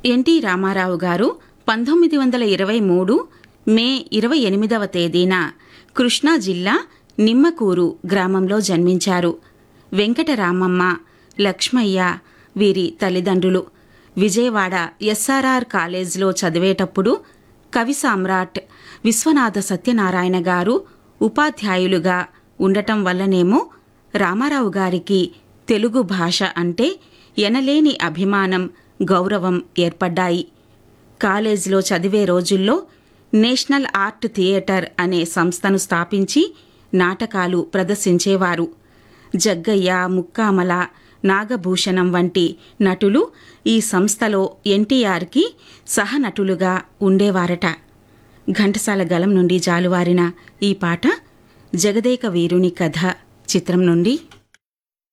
NT Ramarao గారు పంతొమ్మిది వందల ఇరవై మూడు మే ఇరవై ఎనిమిదవ తేదీన కృష్ణా జిల్లా నిమ్మకూరు గ్రామంలో జన్మించారు వెంకటరామమ్మ లక్ష్మయ్య వీరి తల్లిదండ్రులు విజయవాడ ఎస్ఆర్ఆర్ కాలేజ్లో చదివేటప్పుడు కవి సామ్రాట్ విశ్వనాథ సత్యనారాయణ గారు ఉపాధ్యాయులుగా ఉండటం వల్లనేమో రామారావు గారికి తెలుగు భాష అంటే ఎనలేని అభిమానం గౌరవం ఏర్పడ్డాయి కాలేజీలో చదివే రోజుల్లో నేషనల్ ఆర్ట్ థియేటర్ అనే సంస్థను స్థాపించి నాటకాలు ప్రదర్శించేవారు జగ్గయ్య ముక్కామల నాగభూషణం వంటి నటులు ఈ సంస్థలో ఎన్టీఆర్కి సహనటులుగా ఉండేవారట ఘంటసాల గలం నుండి జాలువారిన ఈ పాట జగదేక వీరుని కథ చిత్రం నుండి